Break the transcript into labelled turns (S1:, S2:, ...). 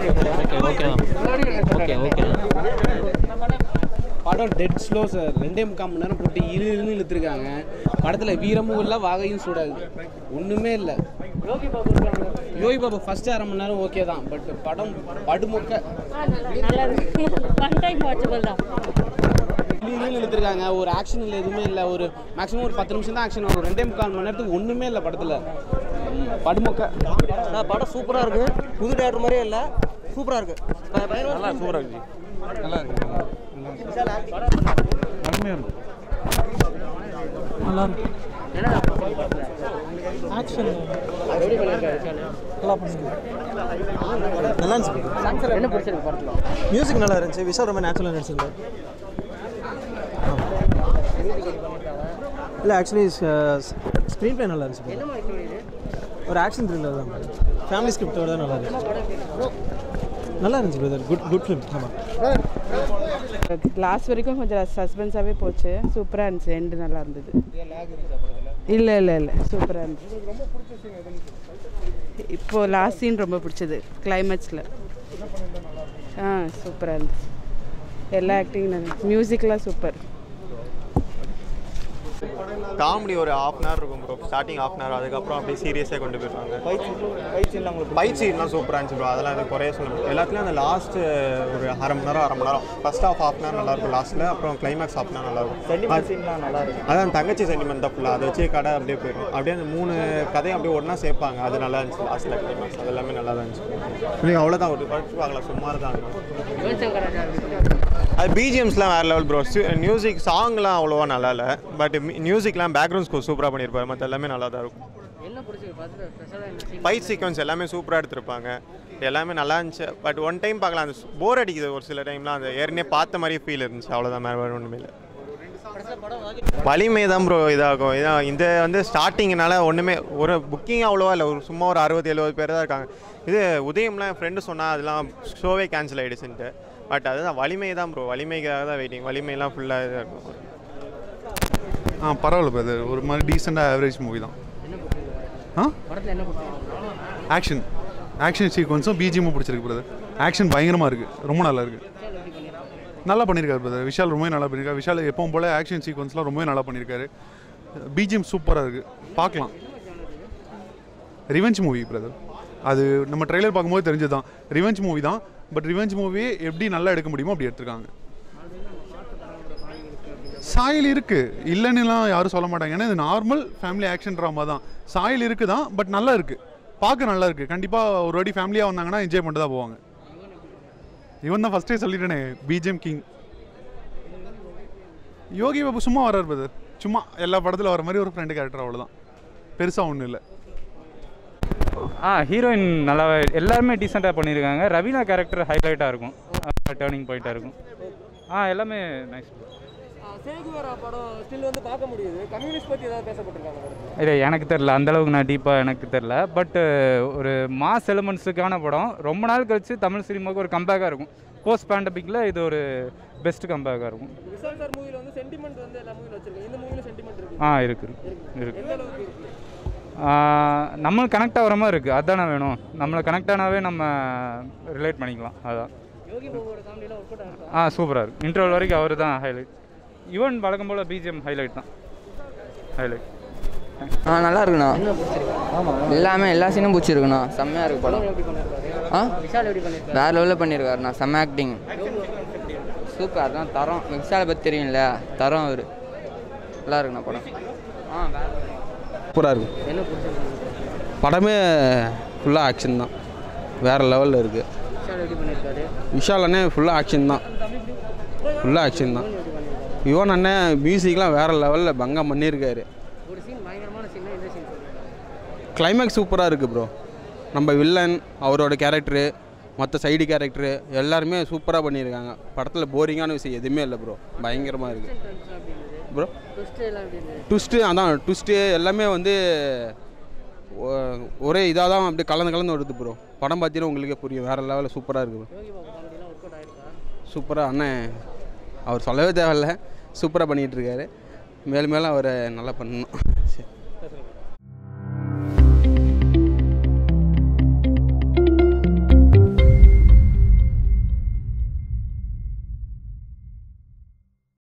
S1: Okay okay okay
S2: படம் dead slow sir ரெண்டே முக்கால் மணி நேரம் போட்டு இழு இழுன்னு இழுத்துருக்காங்க படத்தில் வீரமும் இல்லை வாகையும் சூடாது ஒன்றுமே இல்லை யோகி பாபு ஃபர்ஸ்ட் அரை மணி நேரம் ஓகே தான் பட் படம் படுமொக்க
S3: நல்லா இருக்கு ஒன் டைம் வாட்சபிள் தான்
S2: இழு இழுன்னு இழுத்துருக்காங்க ஒரு ஆக்ஷன் இல்லை எதுவுமே இல்லை ஒரு மேக்ஸிமம் ஒரு பத்து நிமிஷம் தான் ஆக்ஷன் வரும் ரெண்டே முக்கால் மணி நேரத்துக்கு ஒன்றுமே இல்லை படத்தில் படுமொக்க
S4: படம் சூப்பராக இருக்குது புது டேரக்டர் மாதிரியே இல்லை சூப்பராக இருக்குது
S1: நல்லா சூப்பராக இருக்கு
S5: நல்லா இருக்கு அருமையாக இருக்கு நல்லா இருக்கு ஆக்ஷன்
S4: நல்லா இருந்துச்சு
S2: என்ன பிடிச்சிருக்கு படத்தில்
S4: மியூசிக் நல்லா இருந்துச்சு விஷால் ரொம்ப நேச்சுரலாக நடிச்சிருந்தார் இல்லை ஆக்சுவலி ஸ்க்ரீன் ப்ளே நல்லா இருந்துச்சு ஒரு ஆக்ஷன் த்ரில்லர் தான் ஃபேமிலி ஸ்கிரிப்டோட தான் நல்லா இருந்துச்சு நல்லா இருந்துச்சு பிரதர் குட் குட் ஃபிலிம் ஆமாம்
S6: லாஸ்ட் வரைக்கும் கொஞ்சம் சஸ்பென்ஸாகவே போச்சு சூப்பராக இருந்துச்சு எண்டு நல்லா இருந்தது இல்லை இல்லை இல்லை சூப்பராக இருந்துச்சு இப்போ லாஸ்ட் சீன் ரொம்ப பிடிச்சது கிளைமேக்ஸில் ஆ சூப்பராக இருந்துச்சு எல்லா ஆக்டிங் நல்லா மியூசிக்லாம் சூப்பர்
S7: காமெடி ஒரு ஹாஃப் அன் ஹவர் இருக்கும் bro starting half an hour அதுக்கப்புறம் அப்படியே சீரியஸாக கொண்டு போயிருவாங்க ஃபைட் சீன்லாம் சூப்பராக இருந்துச்சு ப்ரோ அதெல்லாம் எனக்கு குறைய சொல்ல முடியாது எல்லாத்துலேயும் அந்த லாஸ்ட் ஒரு அரை மணி நேரம் அரை மணி நேரம் first half half an hour நல்லா இருக்கும் லாஸ்ட்டில் அப்புறம் கிளைமேக்ஸ் ஹாஃப் அன் ஹவர் நல்லா இருக்கும்
S4: நல்லா இருக்கு
S7: அதான் தங்கச்சி சென்டிமெண்ட் தான் ஃபுல்லாக அதை வச்சு கடை அப்படியே போயிடும் அப்படியே அந்த மூணு கதையும் அப்படியே ஒன்றா சேர்ப்பாங்க அது நல்லா இருந்துச்சு லாஸ்ட்டில் கிளைமேக்ஸ் அது எல்லாமே நல்லா தான் இருந்துச்சு நீங்கள் அவ்வளோதான் ஒரு குறைச்சி பார்க்கலாம் சுமார் தான் அது பிஜிஎம்ஸ்லாம் வேறு லெவல் ப்ரோ மியூசிக் சாங்லாம் அவ்வளோவா நல்லா இல்லை பட் மியூசிக்லாம் பேக்ரவுண்ட் ஸ்கோர் சூப்பராக பண்ணியிருப்பாரு மற்ற எல்லாமே நல்லா தான் இருக்கும் ஃபைட் சீக்வன்ஸ் எல்லாமே சூப்பராக எடுத்திருப்பாங்க எல்லாமே நல்லா இருந்துச்சு பட் ஒன் டைம் பார்க்கலாம் அந்த போர் அடிக்குது ஒரு சில டைம்லாம் அந்த ஏற்கனவே பார்த்த மாதிரி ஃபீல் இருந்துச்சு அவ்வளோதான் வேறு ஒன்றுமே இல்லை வலிமை தான் ப்ரோ இதாகும் இதான் இந்த வந்து ஸ்டார்டிங்னால ஒன்றுமே ஒரு புக்கிங் அவ்வளோவா இல்லை ஒரு சும்மா ஒரு அறுபது எழுபது பேர் தான் இருக்காங்க இது உதயம்லாம் என் ஃப்ரெண்டு சொன்னால் அதெல்லாம் ஷோவே கேன்சல் ஆகிடுச்சுன்ட்டு பட் அதுதான் வலிமை தான் ப்ரோ வலிமைக்காக தான் வெயிட்டிங் வலிமைலாம் ஃபுல்லாக இதாக இருக்கும்
S5: ஆ பரவாயில்ல பிரதர் ஒரு மாதிரி டீசெண்டாக ஆவரேஜ் மூவி தான் ஆ ஆக்ஷன் ஆக்ஷன் சீக்வன்ஸும் பிஜிஎம்மும் பிடிச்சிருக்கு பிரதர் ஆக்ஷன் பயங்கரமாக இருக்குது ரொம்ப நல்லா இருக்குது நல்லா பண்ணியிருக்காரு பிரதர் விஷால் ரொம்பவே நல்லா பண்ணியிருக்காரு விஷால் எப்பவும் போல் ஆக்ஷன் சீக்வன்ஸ்லாம் ரொம்பவே நல்லா பண்ணியிருக்காரு பிஜிஎம் சூப்பராக இருக்குது பார்க்கலாம் ரிவெஞ்ச் மூவி பிரதர் அது நம்ம ட்ரெய்லர் பார்க்கும்போது தெரிஞ்சது தான் ரிவெஞ்ச் மூவி தான் பட் ரிவெஞ்ச் மூவியே எப்படி நல்லா எடுக்க முடியுமோ அப்படி எடுத்திருக்காங்க சாயல் இருக்கு இல்லைன்னுலாம் யாரும் சொல்ல மாட்டாங்க ஏன்னா இது நார்மல் ஃபேமிலி ஆக்ஷன் ட்ராமா தான் சாயல் இருக்கு தான் பட் நல்லா இருக்கு பார்க்க நல்லா இருக்கு கண்டிப்பாக ஒரு வாட்டி ஃபேமிலியாக வந்தாங்கன்னா என்ஜாய் பண்ணிட்டு தான் போவாங்க இவன் தான் ஃபஸ்ட்டே சொல்லிட்டேனே பிஜிஎம் கிங் யோகி பாபு சும்மா வர்றார் பிரதர் சும்மா எல்லா படத்தில் வர மாதிரி ஒரு ஃப்ரெண்டு கேரக்டர் அவ்வளோதான் பெருசாக ஒன்றும் இல்லை
S8: ஆ ஹீரோயின் நல்லா எல்லாருமே டீசெண்டாக பண்ணியிருக்காங்க ரவீனா கேரக்டர் ஹைலைட்டாக இருக்கும் டேர்னிங் பாயிண்ட்டாக இருக்கும் ஆ எல்லாமே நைஸ்
S4: சேகுவரா படம் ஸ்டில் வந்து பார்க்க முடியுது கம்யூனிஸ்ட் பற்றி ஏதாவது பேசப்பட்டிருக்காங்க படத்துல?
S8: இல்லை எனக்கு தெரில அந்தளவுக்கு நான் டீப்பாக எனக்கு தெரில பட் ஒரு மாஸ் எலிமெண்ட்ஸுக்கான படம் ரொம்ப நாள் கழிச்சு தமிழ் சினிமாவுக்கு ஒரு கம்பேக்காக இருக்கும் போஸ்ட் பேண்டமிக்கில் இது ஒரு பெஸ்ட் கம்பேக்காக இருக்கும்
S4: விஷால் சார் மூவில வந்து சென்டிமெண்ட் வந்து எல்லா மூவில வச்சிருக்கீங்க இந்த மூவில சென்டிமெண்ட் இருக்கு
S8: ஆ இருக்கு இருக்கு
S4: எந்த அளவுக்கு இருக்கு
S8: நம்மளுக்கு கனெக்ட் ஆகிற மாதிரி இருக்குது அதானே வேணும் நம்மளை கனெக்ட் ஆனாவே நம்ம ரிலேட் பண்ணிக்கலாம் அதான்
S4: யோகி பாபுவோட காமெடியெல்லாம் ஒர்க் அவுட் ஆயிருக்கா
S8: ஆ சூப்பராக இருக்கு இன்டர்வல் வரைக்கும் அவர் தான் ஹைலைட் ஈவன் வழக்கம் போல் பிஜிஎம் ஹைலைட் தான் ஹைலைட்
S9: ஆ நல்லா இருக்குண்ணா எல்லாமே எல்லா சீனும் பிடிச்சிருக்குண்ணா செம்மையாக இருக்கு படம் ஆ
S4: விஷால் எப்படி பண்ணிருக்காரு
S9: வேற லெவலில் பண்ணியிருக்காருண்ணா செம்ம ஆக்டிங் சூப்பர் அதான் தரம் விஷாலை பற்றி தெரியும்ல தரம் அவர் நல்லா இருக்குண்ணா படம் ஆ வேற
S2: சூப்பராக இருக்கும்
S4: என்ன பிடிச்சிருக்கு
S2: படமே ஃபுல்லாக ஆக்ஷன் தான் வேறு லெவலில் இருக்குது
S4: விஷால் எப்படி பண்ணிருக்காரு
S2: விஷால் அண்ணன் ஃபுல்லாக ஆக்ஷன் தான் ஃபுல்லாக ஆக்ஷன் தான் யுவன் அண்ணன் மியூசிக்லாம் வேறு லெவலில் பங்கம் பண்ணியிருக்காரு
S4: ஒரு சீன் பயங்கரமான சீன் எந்த சீன் சொல்லுங்க
S2: கிளைமேக்ஸ் சூப்பராக இருக்குது ப்ரோ நம்ம வில்லன் அவரோட கேரக்டரு மற்ற சைடு கேரக்டரு எல்லாருமே சூப்பராக பண்ணியிருக்காங்க படத்தில் போரிங்கான விஷயம் எதுவுமே இல்லை ப்ரோ பயங்கரமாக இருக்குது ப்ரோ
S4: ட்விஸ்ட் எல்லாம் எப்படி இருந்தது
S2: ட்விஸ்ட்டு அதான் ட்விஸ்ட்டு எல்லாமே வந்து ஒ- ஒரே இதாக தான் அப்படியே கலந்து கலந்து வருது ப்ரோ படம் பார்த்தீங்கன்னா உங்களுக்கே புரியும் வேறு லெவலில் சூப்பராக இருக்குது ப்ரோ
S4: யோகி பாபு காமெடியெல்லாம் ஒர்க் அவுட் ஆயிருக்கா
S2: சூப்பராக அண்ணன் அவர் சொல்லவே தேவையில்ல சூப்பராக பண்ணிகிட்டு இருக்காரு மேலும் மேலும் அவரை நல்லா பண்ணணும்